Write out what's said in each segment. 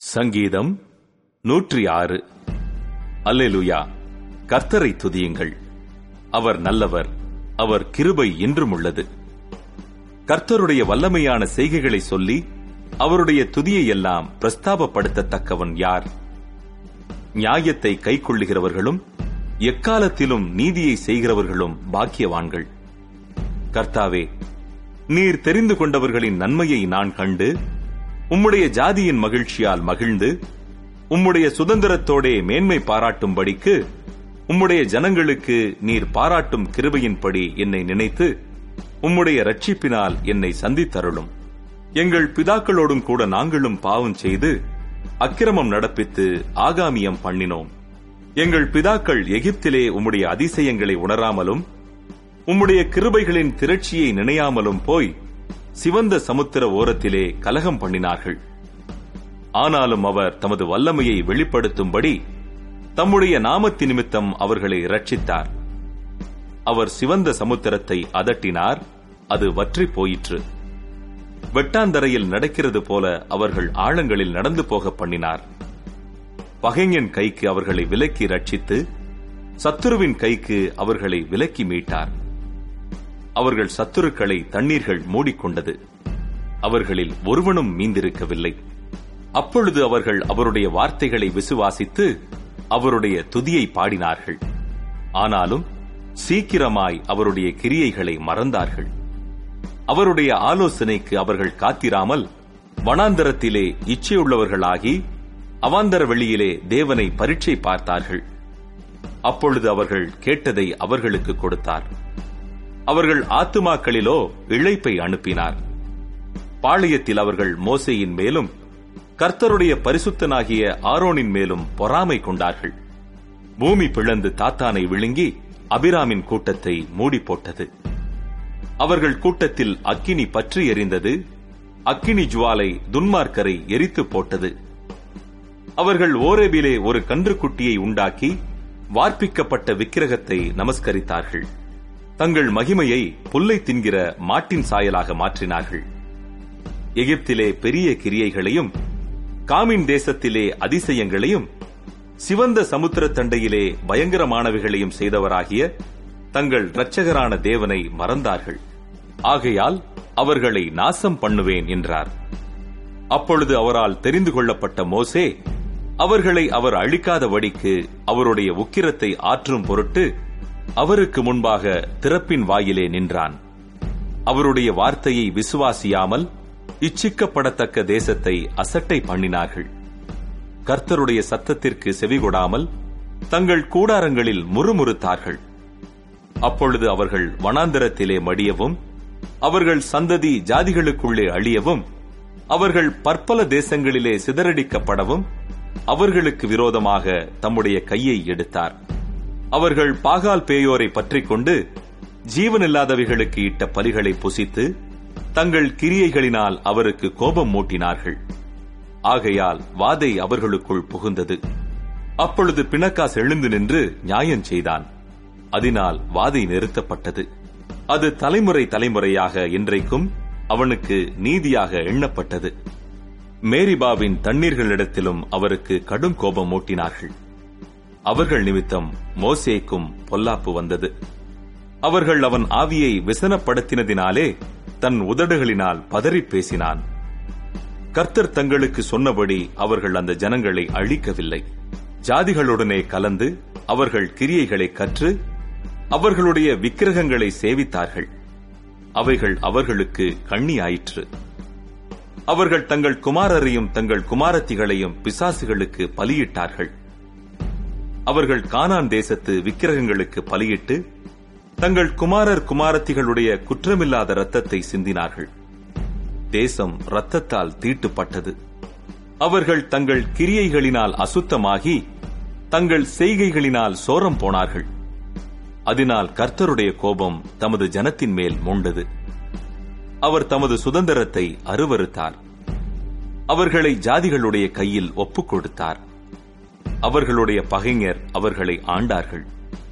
சங்கீதம் நூற்றி ஆறு அல்லேலூயா கர்த்தரை துதியுங்கள் அவர் நல்லவர் அவர் கிருபை என்றும் உள்ளது கர்த்தருடைய வல்லமையான செய்கைகளை சொல்லி அவருடைய துதியை எல்லாம் பிரஸ்தாபப்படுத்தத்தக்கவன் யார் நியாயத்தை கைக்கொள்ளுகிறவர்களும் எக்காலத்திலும் நீதியை செய்கிறவர்களும் பாக்கியவான்கள் கர்த்தாவே நீர் தெரிந்து கொண்டவர்களின் நன்மையை நான் கண்டு உம்முடைய ஜாதியின் மகிழ்ச்சியால் மகிழ்ந்து உம்முடைய சுதந்திரத்தோடே மேன்மை பாராட்டும்படிக்கு உம்முடைய ஜனங்களுக்கு நீர் பாராட்டும் கிருபையின்படி என்னை நினைத்து உம்முடைய ரட்சிப்பினால் என்னை சந்தித்தருளும் எங்கள் பிதாக்களோடும் கூட நாங்களும் பாவம் செய்து அக்கிரமம் நடப்பித்து ஆகாமியம் பண்ணினோம் எங்கள் பிதாக்கள் எகிப்திலே உம்முடைய அதிசயங்களை உணராமலும் உம்முடைய கிருபைகளின் திரட்சியை நினையாமலும் போய் சிவந்த சமுத்திர ஓரத்திலே கலகம் பண்ணினார்கள் ஆனாலும் அவர் தமது வல்லமையை வெளிப்படுத்தும்படி தம்முடைய நாமத்தி நிமித்தம் அவர்களை ரட்சித்தார் அவர் சிவந்த சமுத்திரத்தை அதட்டினார் அது வற்றி போயிற்று வெட்டாந்தரையில் நடக்கிறது போல அவர்கள் ஆழங்களில் நடந்து போக பண்ணினார் பகைஞன் கைக்கு அவர்களை விலக்கி ரட்சித்து சத்துருவின் கைக்கு அவர்களை விலக்கி மீட்டார் அவர்கள் சத்துருக்களை தண்ணீர்கள் மூடிக்கொண்டது அவர்களில் ஒருவனும் மீந்திருக்கவில்லை அப்பொழுது அவர்கள் அவருடைய வார்த்தைகளை விசுவாசித்து அவருடைய துதியை பாடினார்கள் ஆனாலும் சீக்கிரமாய் அவருடைய கிரியைகளை மறந்தார்கள் அவருடைய ஆலோசனைக்கு அவர்கள் காத்திராமல் வனாந்தரத்திலே இச்சையுள்ளவர்களாகி அவாந்தர வெளியிலே தேவனை பரீட்சை பார்த்தார்கள் அப்பொழுது அவர்கள் கேட்டதை அவர்களுக்கு கொடுத்தார் அவர்கள் ஆத்துமாக்களிலோ இழைப்பை அனுப்பினார் பாளையத்தில் அவர்கள் மோசையின் மேலும் கர்த்தருடைய பரிசுத்தனாகிய ஆரோனின் மேலும் பொறாமை கொண்டார்கள் பூமி பிளந்து தாத்தானை விழுங்கி அபிராமின் கூட்டத்தை மூடி போட்டது அவர்கள் கூட்டத்தில் அக்கினி பற்றி எரிந்தது அக்கினி ஜுவாலை துன்மார்க்கரை எரித்து போட்டது அவர்கள் ஓரேபிலே ஒரு கன்றுக்குட்டியை உண்டாக்கி வார்ப்பிக்கப்பட்ட விக்கிரகத்தை நமஸ்கரித்தார்கள் தங்கள் மகிமையை புல்லை தின்கிற மாட்டின் சாயலாக மாற்றினார்கள் எகிப்திலே பெரிய கிரியைகளையும் காமின் தேசத்திலே அதிசயங்களையும் சிவந்த சமுத்திர தண்டையிலே பயங்கரமானவைகளையும் செய்தவராகிய தங்கள் இரட்சகரான தேவனை மறந்தார்கள் ஆகையால் அவர்களை நாசம் பண்ணுவேன் என்றார் அப்பொழுது அவரால் தெரிந்து கொள்ளப்பட்ட மோசே அவர்களை அவர் அழிக்காதபடிக்கு அவருடைய உக்கிரத்தை ஆற்றும் பொருட்டு அவருக்கு முன்பாக திறப்பின் வாயிலே நின்றான் அவருடைய வார்த்தையை விசுவாசியாமல் இச்சிக்கப்படத்தக்க தேசத்தை அசட்டை பண்ணினார்கள் கர்த்தருடைய சத்தத்திற்கு செவிகொடாமல் தங்கள் கூடாரங்களில் முறுமுறுத்தார்கள் அப்பொழுது அவர்கள் வனாந்தரத்திலே மடியவும் அவர்கள் சந்ததி ஜாதிகளுக்குள்ளே அழியவும் அவர்கள் பற்பல தேசங்களிலே சிதறடிக்கப்படவும் அவர்களுக்கு விரோதமாக தம்முடைய கையை எடுத்தார் அவர்கள் பாகால் பேயோரை பற்றிக் கொண்டு ஜீவனில்லாதவைகளுக்கு இட்ட பலிகளை புசித்து தங்கள் கிரியைகளினால் அவருக்கு கோபம் மூட்டினார்கள் ஆகையால் வாதை அவர்களுக்குள் புகுந்தது அப்பொழுது பிணக்காஸ் எழுந்து நின்று நியாயம் செய்தான் அதனால் வாதை நிறுத்தப்பட்டது அது தலைமுறை தலைமுறையாக இன்றைக்கும் அவனுக்கு நீதியாக எண்ணப்பட்டது மேரிபாவின் தண்ணீர்களிடத்திலும் அவருக்கு கடும் கோபம் மூட்டினார்கள் அவர்கள் நிமித்தம் மோசேக்கும் பொல்லாப்பு வந்தது அவர்கள் அவன் ஆவியை விசனப்படுத்தினதினாலே தன் உதடுகளினால் பதறி பேசினான் கர்த்தர் தங்களுக்கு சொன்னபடி அவர்கள் அந்த ஜனங்களை அழிக்கவில்லை ஜாதிகளுடனே கலந்து அவர்கள் கிரியைகளை கற்று அவர்களுடைய விக்கிரகங்களை சேவித்தார்கள் அவைகள் அவர்களுக்கு கண்ணி ஆயிற்று அவர்கள் தங்கள் குமாரரையும் தங்கள் குமாரத்திகளையும் பிசாசுகளுக்கு பலியிட்டார்கள் அவர்கள் கானான் தேசத்து விக்கிரகங்களுக்கு பலியிட்டு தங்கள் குமாரர் குமாரத்திகளுடைய குற்றமில்லாத இரத்தத்தை சிந்தினார்கள் தேசம் இரத்தத்தால் தீட்டுப்பட்டது அவர்கள் தங்கள் கிரியைகளினால் அசுத்தமாகி தங்கள் செய்கைகளினால் சோரம் போனார்கள் அதனால் கர்த்தருடைய கோபம் தமது ஜனத்தின் மேல் மூண்டது அவர் தமது சுதந்திரத்தை அருவறுத்தார் அவர்களை ஜாதிகளுடைய கையில் ஒப்புக் கொடுத்தார் அவர்களுடைய பகைஞர் அவர்களை ஆண்டார்கள்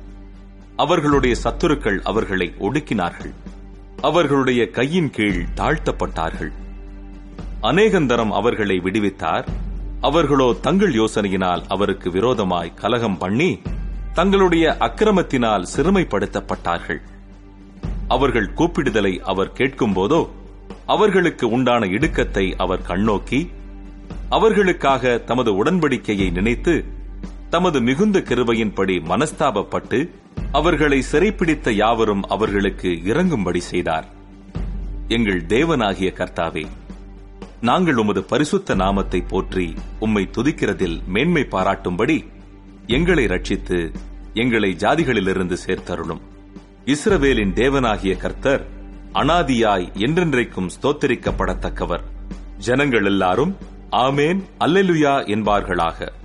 அவர்களுடைய சத்துருக்கள் அவர்களை ஒடுக்கினார்கள் அவர்களுடைய கையின் கீழ் தாழ்த்தப்பட்டார்கள் அநேகந்தரம் அவர்களை விடுவித்தார் அவர்களோ தங்கள் யோசனையினால் அவருக்கு விரோதமாய் கலகம் பண்ணி தங்களுடைய அக்கிரமத்தினால் சிறுமைப்படுத்தப்பட்டார்கள் அவர்கள் கூப்பிடுதலை அவர் கேட்கும்போதோ அவர்களுக்கு உண்டான இடுக்கத்தை அவர் கண்ணோக்கி அவர்களுக்காக தமது உடன்படிக்கையை நினைத்து தமது மிகுந்த கிருபையின்படி மனஸ்தாபப்பட்டு அவர்களை சிறைப்பிடித்த யாவரும் அவர்களுக்கு இறங்கும்படி செய்தார் எங்கள் தேவனாகிய கர்த்தாவே நாங்கள் உமது பரிசுத்த நாமத்தை போற்றி உம்மை துதிக்கிறதில் மேன்மை பாராட்டும்படி எங்களை ரட்சித்து எங்களை ஜாதிகளிலிருந்து சேர்த்தருளும் இஸ்ரவேலின் தேவனாகிய கர்த்தர் அனாதியாய் என்றென்றைக்கும் ஸ்தோத்தரிக்கப்படத்தக்கவர் ஜனங்கள் எல்லாரும் ஆமேன் அல்லெலுயா என்பார்களாக